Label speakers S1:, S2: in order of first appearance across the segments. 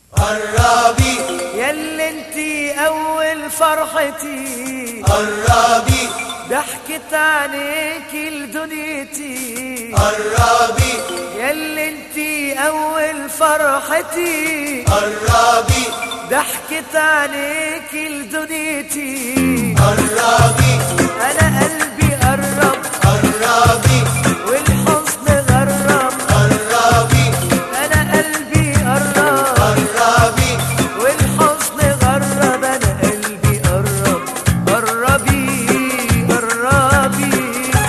S1: قربي
S2: ياللي انتي اول فرحتي
S1: قربي
S2: ضحكت عليك لدنيتي
S1: قربي
S2: ياللي انتي اول فرحتي
S1: قربي
S2: ضحكت عليك لدنيتي
S1: قربي
S2: انا قلبي قرب
S1: قربي
S2: والحزن غرب
S1: قربي
S2: انا قلبي قرب
S1: قربي
S2: والحزن غرب انا قلبي قرب قربي قربي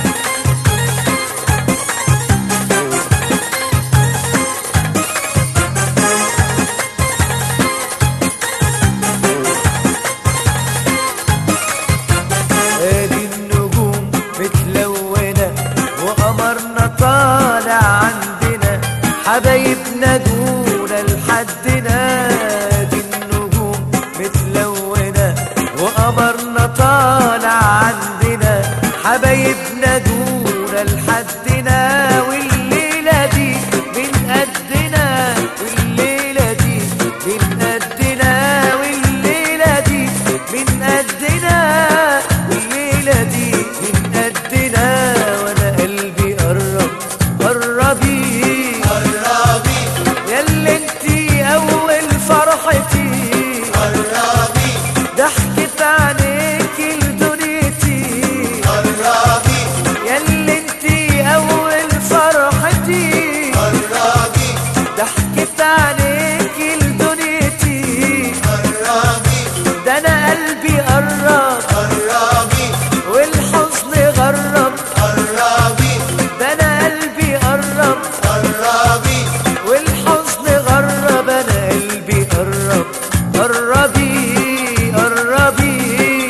S2: ادي النجوم متلونة وقمرنا طالع عندنا حبايبنا دون لحدنا ادي النجوم متلونة وقمرنا طالع عندنا حبايبنا دون لحدنا والليلة دي من قدنا والليلة دي من قدنا والليلة دي من قدنا والليلة دي من قدنا وانا قلبي قرب قربي
S1: قربي
S2: ياللي انتي اول فرحتي
S1: قربي
S2: ضحكت عليك لدنيتي
S1: قربي
S2: ياللي انتي اول فرحتي
S1: قربي
S2: ضحكت عليك لدنيتي
S1: قربي
S2: ده انا قلبي قرب
S1: قربي
S2: والحزن غرب
S1: قربي
S2: ده انا قلبي قرب
S1: قربي
S2: والحزن غرب انا قلبي قرب قربي قربي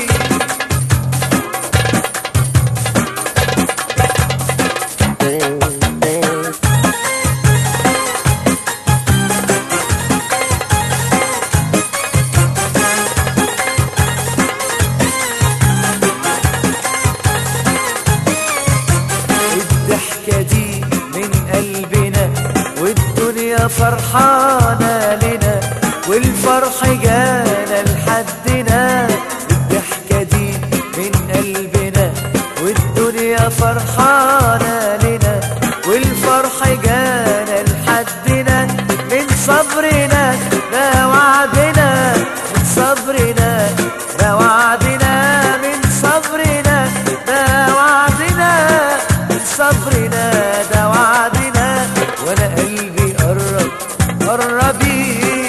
S2: الضحكة دي من قلبنا والدنيا فرحانة لنا والفرح جانا لحدنا الضحكة دي من قلبنا والدنيا فرحانة لنا والفرح جانا لحدنا من صبرنا ده وعدنا من صبرنا ده وعدنا من صبرنا ده وعدنا من صبرنا ده وعدنا وانا قلبي قرب قربي